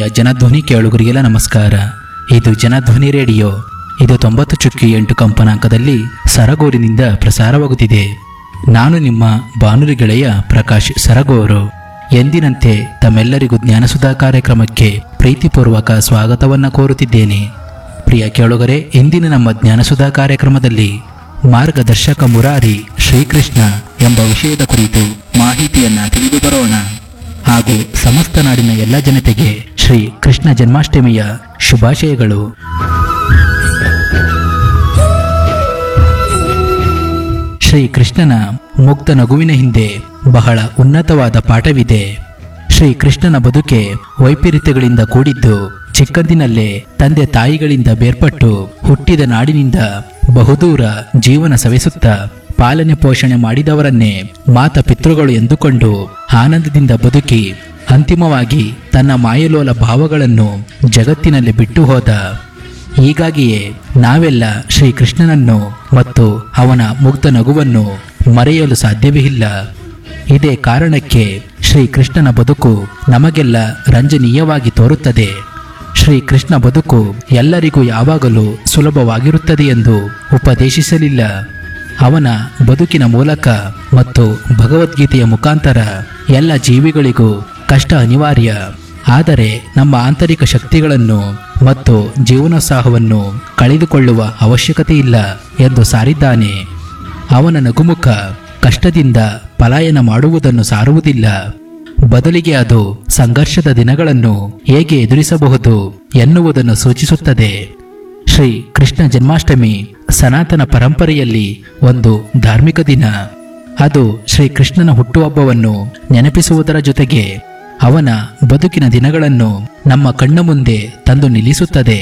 ಜನಧ್ವನಿ ಕೇಳುಗರಿಗೆಲ್ಲ ನಮಸ್ಕಾರ ಇದು ಜನಧ್ವನಿ ರೇಡಿಯೋ ಇದು ತೊಂಬತ್ತು ಚುಕ್ಕಿ ಎಂಟು ಕಂಪನಾಂಕದಲ್ಲಿ ಸರಗೂರಿನಿಂದ ಪ್ರಸಾರವಾಗುತ್ತಿದೆ ನಾನು ನಿಮ್ಮ ಬಾನುಲಿ ಗೆಳೆಯ ಪ್ರಕಾಶ್ ಸರಗೂರು ಎಂದಿನಂತೆ ತಮ್ಮೆಲ್ಲರಿಗೂ ಜ್ಞಾನಸುಧಾ ಕಾರ್ಯಕ್ರಮಕ್ಕೆ ಪ್ರೀತಿಪೂರ್ವಕ ಸ್ವಾಗತವನ್ನು ಕೋರುತ್ತಿದ್ದೇನೆ ಪ್ರಿಯ ಕೇಳುಗರೆ ಇಂದಿನ ನಮ್ಮ ಜ್ಞಾನಸುಧಾ ಕಾರ್ಯಕ್ರಮದಲ್ಲಿ ಮಾರ್ಗದರ್ಶಕ ಮುರಾರಿ ಶ್ರೀಕೃಷ್ಣ ಎಂಬ ವಿಷಯದ ಕುರಿತು ಮಾಹಿತಿಯನ್ನ ತಿಳಿದು ಬರೋಣ ಹಾಗೂ ಸಮಸ್ತ ನಾಡಿನ ಎಲ್ಲ ಜನತೆಗೆ ಶ್ರೀ ಕೃಷ್ಣ ಜನ್ಮಾಷ್ಟಮಿಯ ಶುಭಾಶಯಗಳು ಶ್ರೀ ಕೃಷ್ಣನ ಮುಕ್ತ ನಗುವಿನ ಹಿಂದೆ ಬಹಳ ಉನ್ನತವಾದ ಪಾಠವಿದೆ ಶ್ರೀ ಕೃಷ್ಣನ ಬದುಕೆ ವೈಪರೀತ್ಯಗಳಿಂದ ಕೂಡಿದ್ದು ಚಿಕ್ಕಂದಿನಲ್ಲೇ ತಂದೆ ತಾಯಿಗಳಿಂದ ಬೇರ್ಪಟ್ಟು ಹುಟ್ಟಿದ ನಾಡಿನಿಂದ ಬಹುದೂರ ಜೀವನ ಸವೆಸುತ್ತಾ ಪಾಲನೆ ಪೋಷಣೆ ಮಾಡಿದವರನ್ನೇ ಮಾತ ಪಿತೃಗಳು ಎಂದುಕೊಂಡು ಆನಂದದಿಂದ ಬದುಕಿ ಅಂತಿಮವಾಗಿ ತನ್ನ ಮಾಯಲೋಲ ಭಾವಗಳನ್ನು ಜಗತ್ತಿನಲ್ಲಿ ಬಿಟ್ಟು ಹೋದ ಹೀಗಾಗಿಯೇ ನಾವೆಲ್ಲ ಶ್ರೀಕೃಷ್ಣನನ್ನು ಮತ್ತು ಅವನ ಮುಗ್ಧ ನಗುವನ್ನು ಮರೆಯಲು ಸಾಧ್ಯವೇ ಇಲ್ಲ ಇದೇ ಕಾರಣಕ್ಕೆ ಶ್ರೀಕೃಷ್ಣನ ಬದುಕು ನಮಗೆಲ್ಲ ರಂಜನೀಯವಾಗಿ ತೋರುತ್ತದೆ ಶ್ರೀಕೃಷ್ಣ ಬದುಕು ಎಲ್ಲರಿಗೂ ಯಾವಾಗಲೂ ಸುಲಭವಾಗಿರುತ್ತದೆ ಎಂದು ಉಪದೇಶಿಸಲಿಲ್ಲ ಅವನ ಬದುಕಿನ ಮೂಲಕ ಮತ್ತು ಭಗವದ್ಗೀತೆಯ ಮುಖಾಂತರ ಎಲ್ಲ ಜೀವಿಗಳಿಗೂ ಕಷ್ಟ ಅನಿವಾರ್ಯ ಆದರೆ ನಮ್ಮ ಆಂತರಿಕ ಶಕ್ತಿಗಳನ್ನು ಮತ್ತು ಜೀವನೋತ್ಸಾಹವನ್ನು ಕಳೆದುಕೊಳ್ಳುವ ಅವಶ್ಯಕತೆ ಇಲ್ಲ ಎಂದು ಸಾರಿದ್ದಾನೆ ಅವನ ನಗುಮುಖ ಕಷ್ಟದಿಂದ ಪಲಾಯನ ಮಾಡುವುದನ್ನು ಸಾರುವುದಿಲ್ಲ ಬದಲಿಗೆ ಅದು ಸಂಘರ್ಷದ ದಿನಗಳನ್ನು ಹೇಗೆ ಎದುರಿಸಬಹುದು ಎನ್ನುವುದನ್ನು ಸೂಚಿಸುತ್ತದೆ ಶ್ರೀ ಕೃಷ್ಣ ಜನ್ಮಾಷ್ಟಮಿ ಸನಾತನ ಪರಂಪರೆಯಲ್ಲಿ ಒಂದು ಧಾರ್ಮಿಕ ದಿನ ಅದು ಶ್ರೀ ಕೃಷ್ಣನ ಹುಟ್ಟುಹಬ್ಬವನ್ನು ನೆನಪಿಸುವುದರ ಜೊತೆಗೆ ಅವನ ಬದುಕಿನ ದಿನಗಳನ್ನು ನಮ್ಮ ಕಣ್ಣ ಮುಂದೆ ತಂದು ನಿಲ್ಲಿಸುತ್ತದೆ